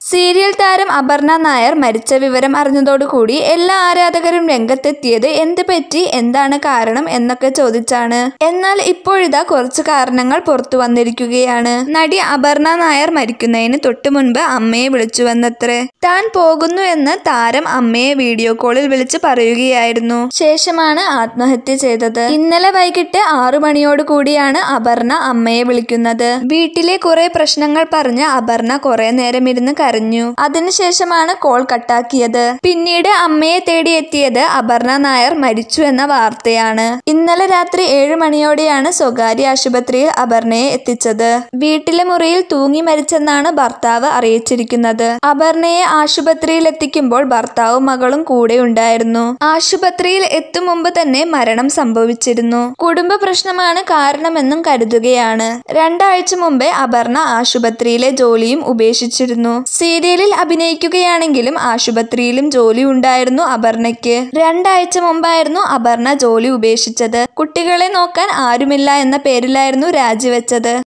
serial താരം അപർണ നായർ മരിച്ച വിവരം അറിഞ്ഞതോടുകൂടി എല്ലാ ആരാധകരും രംഗത്തെത്തിയത് എന്ത് പറ്റി എന്താണ് കാരണം എന്നൊക്കെ ചോദിച്ചാണ് എന്നാൽ ഇപ്പോഴിതാ കുറച്ച് കാരണങ്ങൾ പുറത്തു വന്നിരിക്കുകയാണ് നടി അപർണ നായർ മരിക്കുന്നതിന് തൊട്ടു മുൻപ് അമ്മയെ വിളിച്ചുവെന്നത്രേ താൻ പോകുന്നു എന്ന് താരം അമ്മയെ വീഡിയോ കോളിൽ വിളിച്ച് പറയുകയായിരുന്നു ശേഷമാണ് ആത്മഹത്യ ചെയ്തത് ഇന്നലെ വൈകിട്ട് ആറു മണിയോട് കൂടിയാണ് അപർണ അമ്മയെ വിളിക്കുന്നത് വീട്ടിലെ കുറെ പ്രശ്നങ്ങൾ പറഞ്ഞ് അപർണ കുറെ നേരം ഇരുന്ന് കരഞ്ഞു അതിനുശേഷമാണ് കോൾ കട്ടാക്കിയത് പിന്നീട് അമ്മയെ തേടി എത്തിയത് അപർണ നായർ മരിച്ചു എന്ന വാർത്തയാണ് ഇന്നലെ രാത്രി ഏഴ് മണിയോടെയാണ് സ്വകാര്യ ആശുപത്രിയിൽ അപർണയെ എത്തിച്ചത് വീട്ടിലെ മുറിയിൽ തൂങ്ങി മരിച്ചെന്നാണ് ഭർത്താവ് അറിയിച്ചിരിക്കുന്നത് അപർണയെ ആശുപത്രിയിൽ എത്തിക്കുമ്പോൾ ഭർത്താവും മകളും കൂടെ ഉണ്ടായിരുന്നു ആശുപത്രിയിൽ എത്തും മുമ്പ് തന്നെ മരണം സംഭവിച്ചിരുന്നു കുടുംബ പ്രശ്നമാണ് കാരണമെന്നും കരുതുകയാണ് രണ്ടാഴ്ച മുമ്പേ അപർണ ആശുപത്രിയിലെ ജോലിയും ഉപേക്ഷിച്ചിരുന്നു സീരിയലിൽ അഭിനയിക്കുകയാണെങ്കിലും ആശുപത്രിയിലും ജോലി ഉണ്ടായിരുന്നു അപർണയ്ക്ക് രണ്ടാഴ്ച മുമ്പായിരുന്നു അപർണ ജോലി ഉപേക്ഷിച്ചത് കുട്ടികളെ നോക്കാൻ ആരുമില്ല എന്ന പേരിലായിരുന്നു രാജിവെച്ചത്